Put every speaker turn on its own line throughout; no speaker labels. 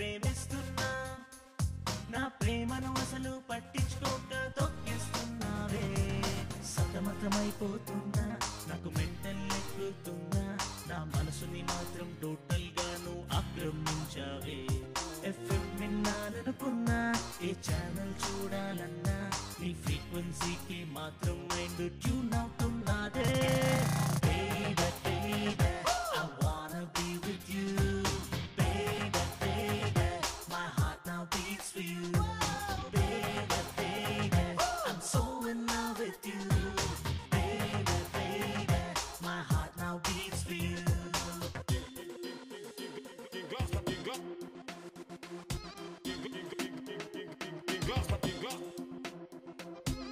ప్రేమిస్తున్నా నా ప్రేమను అసలు పట్టించుకోక తొక్కిస్తున్నావే సతమతమైపోతున్నా నాకు మెంటల్ ఎక్కుతున్నా నా మనసుని మాత్రం టోటల్ గా నువ్వు ఆక్రమించావే ఎఫ్ఎం విన్నాననుకున్నా ఏ ఛానల్ చూడాలన్నా నీ ఫ్రీక్వెన్సీకి మాత్రం మైండ్ ట్యూన్ అవుతున్నదే Baby, baby, I wanna be with you. Baby, baby, my heart now beats for you. Baby, baby, I'm so in love with you. Baby, baby, my heart now beats for you.
Quem gosta, quem gosta. Quem gosta, quem gosta.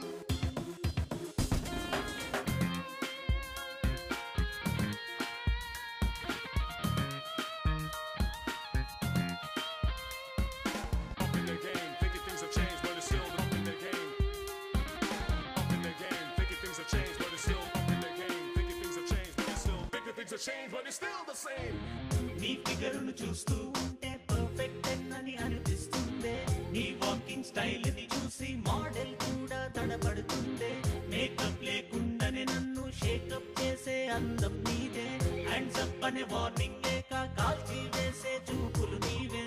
Up in the game, thinking things have changed, but it's still up in the game. Up in the game, thinking things have changed, but it's still up in the game. Thinking things have changed, but it's still thinking things have changed, but it's still the same.
నీ ఫిగర్ను చూస్తూ ఉంటే perfect అని అనిపిస్తుందే నీ walking style ని చూసి model కూడా తడబడుతుందే makeup లేకుండానే నన్ను షేకప్ చేసే అందం నీదే హ్యాండ్స్ అప్ అనే వార్నింగ్ లేక కాల్చి వేసే చూపులు నీవే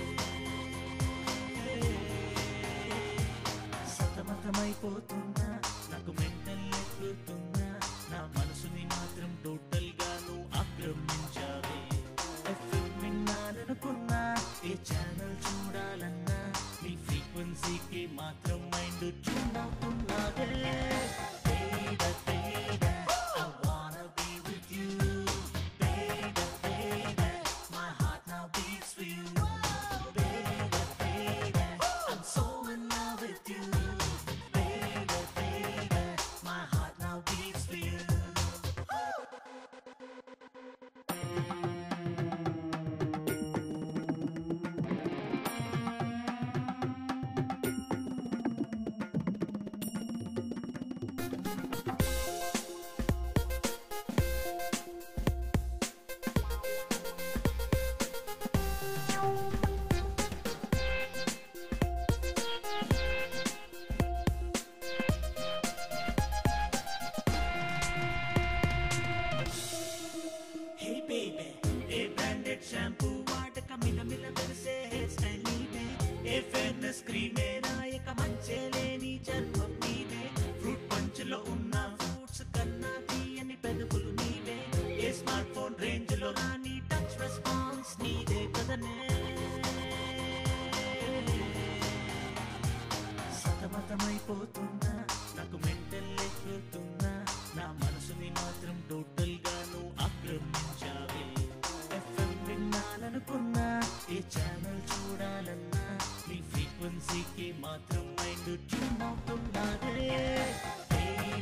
సతమతమైపోతున్నా నాకు మెంటల్ ఎక్కుతున్నా నా మనసుని మాత్రం టోటల్ గా నువ్వు ఆక్రమించావే ఎఫ్ఎం విన్నాననుకున్నా ఏ ఛానల్ చూడాలన్నా నీ ఫ్రీక్వెన్సీకి మాత్రం మైండ్ ట్యూన్ అవుతున్నదే Baby, baby, I wanna be with you. Baby, baby, my heart now beats for you. Baby, baby, I'm so in love with you. Baby, baby, my heart now beats for you. Hey baby ఏ branded shampoo వాడక మిలమిల మెరిసే hair style నీదే ఏ fairness క్రీమే నాయక మంచే లేని చర్మం నీదే ఫ్రూట్ పంచులో ఉన్న ఫ్రూట్స్ కన్నా తీయని పెదవులు నీవే ఏ స్మార్ట్ ఫోన్ రేంజ్ లో రాని టచ్ రెస్పాన్స్ నీదే కదనే సతమతమైపోతున్నా నాకు మెంటల్ ఎక్కుతున్నా నా మనసుని మాత్రం టోటల్ గా నువ్వు ఆక్రమించావే ఎఫ్ఎం వినాలనుకున్నా ఏ ఛానల్ చూడాలన్నా నీ ఫ్రీక్వెన్సీకి మాత్రం మైండ్ ట్యూన్ అవుతున్నదే Baby,